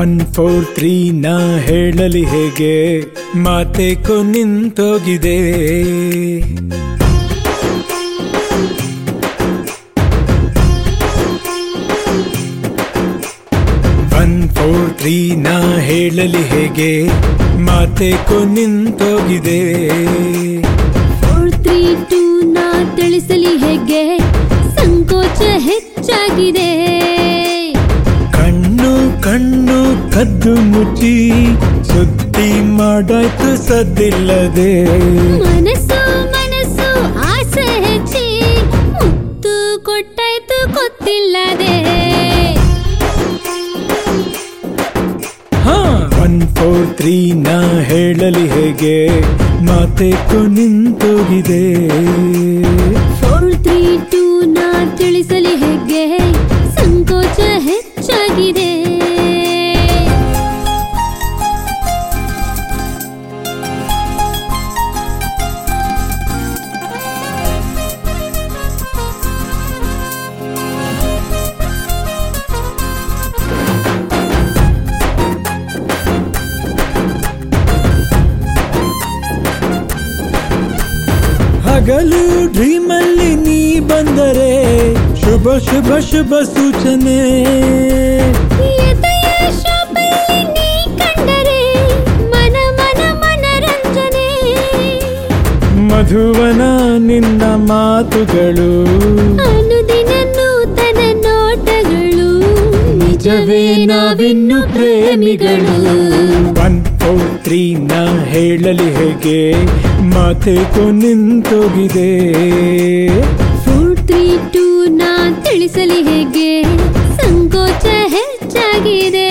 one four three ನಾ ಹೇಳಲಿ ಹೇಗೆ ಮಾತೇಕೋ ನಿಂತೋಗಿದೆ ಒನ್ ಫೋರ್ ತ್ರೀ ನಾ ಹೇಳಲಿ ಹೇಗೆ ಮಾತೇಕೋ ನಿಂತೋಗಿದೆ ಫೋರ್ ತ್ರೀ ಟೂ ನಾ ತಿಳಿಸಲಿ ಹೇಗೆ ಸಂಕೋಚ ಹೆಚ್ಚಾಗಿದೆ ಕಣ್ಣು ಕಣ್ಣು ಕದ್ದು ಮುಚ್ಚಿ ಸುದ್ದಿ ಮಾಡಾಯ್ತು ಸದ್ದಿಲ್ಲದೆ ಮನಸ್ಸು ಮನಸ್ಸು ಆಸೆ ಹೆಚ್ಚಿ ಮುತ್ತು ಕೊಟ್ಟಾಯ್ತು ಗೊತ್ತಿಲ್ಲದೆ ಹಾ ಒನ್ ಫೋರ್ ತ್ರೀ ನಾ ಹೇಳಲಿ ಹೇಗೆ ಮಾತೇಕೋ ನಿಂತೋಗಿದೆ ಫೋರ್ ತ್ರೀ ಟೂ ನಾ ತಿಳಿಸಲಿ ಹೇಗೆ ಸಂಕೋಚ ಹೆಚ್ಚಾಗಿದೆ ಹಗಲು ಡ್ರೀಮಲ್ಲಿ ನೀ ಬಂದರೆ ಶುಭ ಶುಭ ಶುಭ ಸೂಚನೆ ಎದೆಯ ಶೋಭೆಯಲ್ಲಿ ನೀ ಕಂಡರೆ ಮನ ಮನ ಮನರಂಜನೆ ಮಧುವನ ನಿನ್ನ ಮಾತುಗಳು ಅನುದಿನ ನೂತನ ನೋಟಗಳು ನಿಜವೇ ನಾವಿನ್ನು ಪ್ರೇಮಿಗಳು ಒನ್ ಫೋರ್ ತ್ರೀ ನಾ ಹೇಳಲಿ ಹೇಗೆ ಮಾತೇಕೋ ನಿಂತೋಗಿದೆ ಫೋರ್ ತ್ರೀ ಟೂ ನಾ ತಿಳಿಸಲಿ ಹೇಗೆ ಸಂಕೋಚ ಹೆಚ್ಚಾಗಿದೆ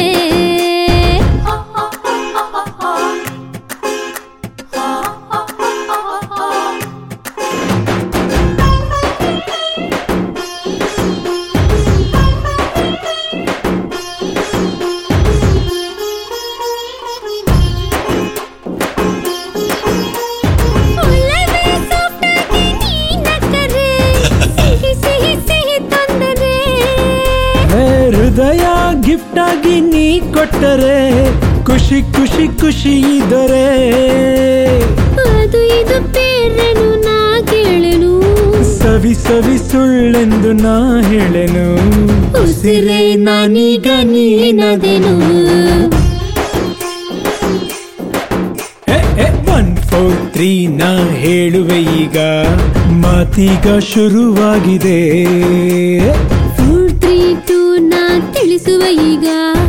ಒಲವೇ ಸೊಪ್ಪಾಗಿ ನೀ ನಕ್ಕರೆ, ಸಿಹಿ ಸಿಹಿ ಸಿಹಿ ತೊಂದರೆ ಹೇ ಹೃದಯ ಗಿಫ್ಟ್ ಆಗಿ ನೀ ಕೊಟ್ಟರೆ ಖುಷಿ ಖುಷಿ ಖುಷಿ ಇದರೆ ಅದು ಇದು ಬೇರೆನು ನಾ ಕೇಳೆನು ಸವಿ ಸವಿ ಸುಳ್ಳೆಂದು ನಾ ಹೇಳೆನು ಉಸಿರೇ ನಾನೀಗ ನೀನದೆನು ಒನ್ ಫೋರ್ ತ್ರೀ ನಾ ಹೇಳುವೆ ಈಗ ಮಾತೀಗ ಶುರುವಾಗಿದೆ ಫೋರ್ ತ್ರೀ ಟೂ ನಾ ತಿಳಿಸುವ ಈಗ